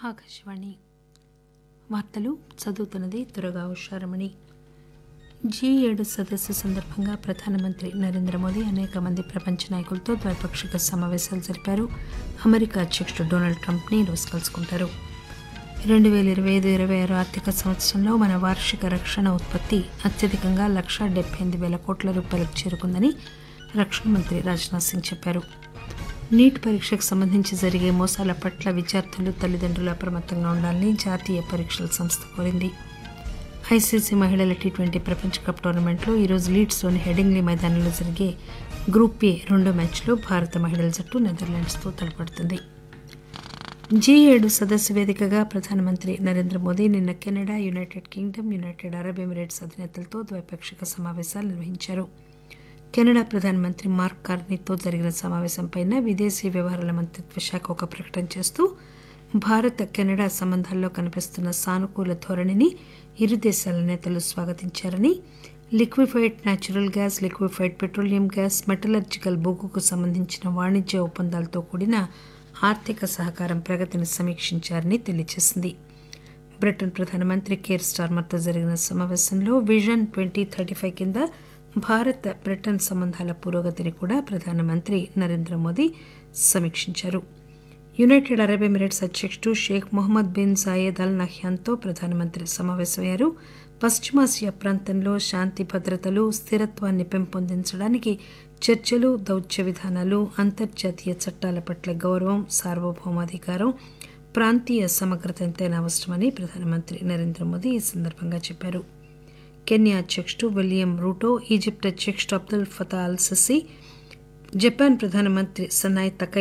ఆకాశవాణి వార్తలు చదువుతున్నది దురగా ఉషారమణి జీ ఏడు సదస్సు సందర్భంగా ప్రధానమంత్రి నరేంద్ర మోదీ అనేక మంది ప్రపంచ నాయకులతో ద్వైపాక్షిక సమావేశాలు జరిపారు అమెరికా అధ్యక్షుడు డొనాల్డ్ ట్రంప్ని ఈరోజు కలుసుకుంటారు రెండు వేల ఇరవై ఐదు ఇరవై ఆరు ఆర్థిక సంవత్సరంలో మన వార్షిక రక్షణ ఉత్పత్తి అత్యధికంగా లక్ష డెబ్బై ఎనిమిది వేల కోట్ల రూపాయలకు చేరుకుందని రక్షణ మంత్రి రాజ్నాథ్ సింగ్ చెప్పారు నీట్ పరీక్షకు సంబంధించి జరిగే మోసాల పట్ల విద్యార్థులు తల్లిదండ్రులు అప్రమత్తంగా ఉండాలని జాతీయ పరీక్షల సంస్థ కోరింది ఐసీసీ మహిళల టీ ట్వంటీ ప్రపంచ కప్ టోర్నమెంట్లో ఈరోజు లీడ్స్లోని హెడింగ్లీ మైదానంలో జరిగే గ్రూప్ ఏ రెండో మ్యాచ్లో భారత మహిళల జట్టు నెదర్లాండ్స్తో తలపడుతుంది జీ ఏడు సదస్సు వేదికగా ప్రధానమంత్రి నరేంద్ర మోదీ నిన్న Canada United Kingdom United Arab Emirates అధినేతలతో ద్వైపాక్షిక సమావేశాలు నిర్వహించారు కెనడా ప్రధానమంత్రి మార్క్ కార్నీతో జరిగిన సమావేశంపై విదేశీ వ్యవహారాల మంత్రిత్వ శాఖ ఒక ప్రకటన చేస్తూ భారత్ కెనడా సంబంధాల్లో కనిపిస్తున్న సానుకూల ధోరణిని ఇరు దేశాల నేతలు స్వాగతించారని liquefied natural gas liquefied petroleum gas metallurgical బొగ్గుకు సంబంధించిన వాణిజ్య ఒప్పందాలతో కూడిన ఆర్థిక సహకారం ప్రగతిని సమీక్షించారని తెలియజేసింది బ్రిటన్ ప్రధానమంత్రి కేర్ స్టార్మర్తో జరిగిన సమావేశంలో విజన్ ట్వంటీ థర్టీ ఫైవ్ కింద భారత్ బ్రిటన్ సంబంధాల పురోగతిని కూడా ప్రధానమంత్రి నరేంద్ర మోదీ సమీక్షించారు యునైటెడ్ అరబ్ ఎమిరేట్స్ అధ్యక్షుడు Sheikh Mohamed bin Zayed al నహ్యాన్తో ప్రధానమంత్రి సమావేశమయ్యారు పశ్చిమాసియా ప్రాంతంలో శాంతి భద్రతలు స్థిరత్వాన్ని పెంపొందించడానికి చర్చలు దౌత్య విధానాలు అంతర్జాతీయ చట్టాల పట్ల గౌరవం సార్వభౌమాధికారం ప్రాంతీయ సమగ్రత ఎంతైనా అవసరమని ప్రధానమంత్రి నరేంద్ర మోదీ ఈ సందర్భంగా చెప్పారు కెన్యా అధ్యక్షుడు విలియం రూటో ఈజిప్ట్ అధ్యక్షుడు Abdel Fattah al Sisi Japan ప్రధానమంత్రి సనాయ్ తకై